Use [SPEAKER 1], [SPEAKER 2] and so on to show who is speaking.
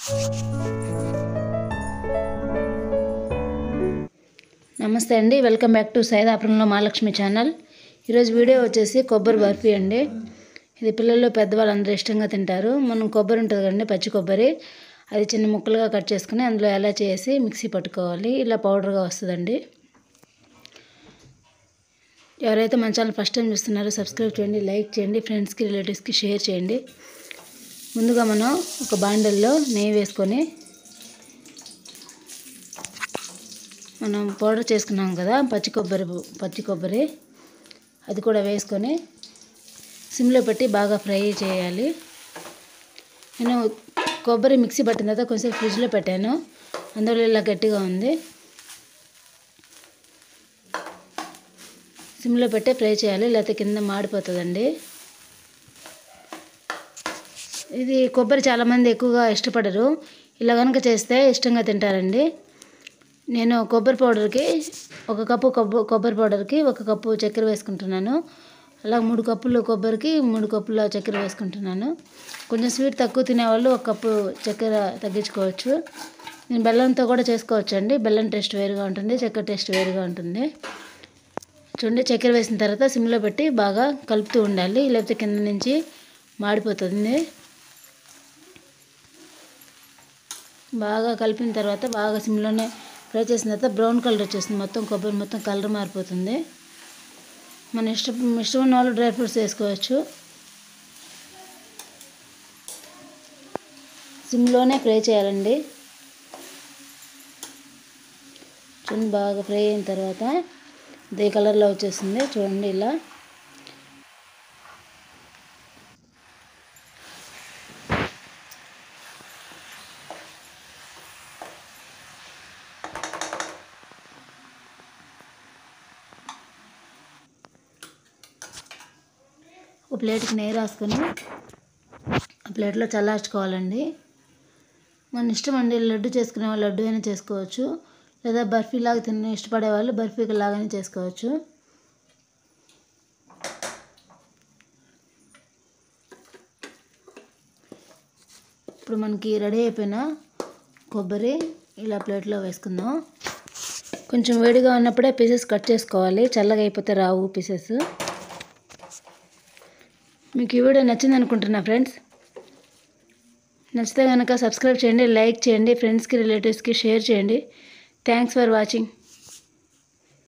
[SPEAKER 1] నమస్తే అండి welcome back to సైదాపురంలో మహాలక్ష్మి ఛానల్ ఈరోజు వీడియో వచ్చేసి కొబ్బరి బర్ఫీ అండి ఇది పిల్లలు పెద్దవాళ్ళు అందరూ ఇష్టంగా తింటారు మనం కొబ్బరి ఉంటుంది కదండి పచ్చి కొబ్బరి అది చిన్న ముక్కలుగా కట్ చేసుకుని అందులో ఎలా చేసి మిక్సీ పట్టుకోవాలి ఇలా పౌడర్గా వస్తుందండి ఎవరైతే మన ఛానల్ ఫస్ట్ టైం చూస్తున్నారో సబ్స్క్రైబ్ చేయండి లైక్ చేయండి ఫ్రెండ్స్కి రిలేటివ్స్కి షేర్ చేయండి ముందుగా మనం ఒక బాండల్లో నెయ్యి వేసుకొని మనం పౌడర్ చేసుకున్నాం కదా పచ్చి కొబ్బరి పచ్చి కొబ్బరి అది కూడా వేసుకొని సిమ్లో పెట్టి బాగా ఫ్రై చేయాలి నేను కొబ్బరి మిక్సీ పట్టిన తర్వాత కొంచెం ఫ్రిడ్జ్లో పెట్టాను అందులో ఇలా గట్టిగా ఉంది సిమ్లో పెట్టే ఫ్రై చేయాలి లేకపోతే కింద మాడిపోతుందండి ఇది కొబ్బరి చాలామంది ఎక్కువగా ఇష్టపడరు ఇలా కనుక చేస్తే ఇష్టంగా తింటారండి నేను కొబ్బరి పౌడర్కి ఒక కప్పు కొబ్బరి కొబ్బరి పౌడర్కి ఒక కప్పు చక్కెర వేసుకుంటున్నాను అలా మూడు కప్పులు కొబ్బరికి మూడు కప్పుల చక్కెర వేసుకుంటున్నాను కొంచెం స్వీట్ తక్కువ తినేవాళ్ళు ఒక కప్పు చక్కెర తగ్గించుకోవచ్చు నేను బెల్లంతో కూడా చేసుకోవచ్చు అండి బెల్లం టేస్ట్ వేరుగా ఉంటుంది చక్కెర టేస్ట్ వేరుగా ఉంటుంది చూడండి చక్కెర వేసిన తర్వాత సిమ్లో పెట్టి బాగా కలుపుతూ ఉండాలి లేకపోతే కింద నుంచి మాడిపోతుంది బాగా కలిపిన తర్వాత బాగా సిమ్లోనే ఫ్రై చేసిన తర్వాత బ్రౌన్ కలర్ వచ్చేస్తుంది మొత్తం కొబ్బరి మొత్తం కలర్ మారిపోతుంది మన ఇష్టం ఇష్టం ఉన్న వాళ్ళు డ్రై ఫ్రూట్స్ వేసుకోవచ్చు సిమ్లోనే ఫ్రై చేయాలండి చూడండి బాగా ఫ్రై అయిన తర్వాత ఇదే కలర్లో వచ్చేస్తుంది చూడండి ఇలా ఒక ప్లేట్కి నెయ్యి రాసుకొని ఆ ప్లేట్లో చల్లార్చుకోవాలండి మన ఇష్టం అండి లడ్డు చేసుకునే వాళ్ళు లడ్డు అయినా చేసుకోవచ్చు లేదా బర్ఫీ లాగా తిన్న ఇష్టపడే వాళ్ళు బర్ఫీ లాగానే చేసుకోవచ్చు ఇప్పుడు మనకి రెడీ అయిపోయిన కొబ్బరి ఇలా ప్లేట్లో వేసుకుందాం కొంచెం వేడిగా ఉన్నప్పుడే పీసెస్ కట్ చేసుకోవాలి చల్లగా అయిపోతే రావు పీసెస్ మీకు ఈ వీడియో నచ్చింది అనుకుంటున్నా ఫ్రెండ్స్ నచ్చితే కనుక సబ్స్క్రైబ్ చేయండి లైక్ చేయండి ఫ్రెండ్స్కి రిలేటివ్స్కి షేర్ చేయండి థ్యాంక్స్ ఫర్ వాచింగ్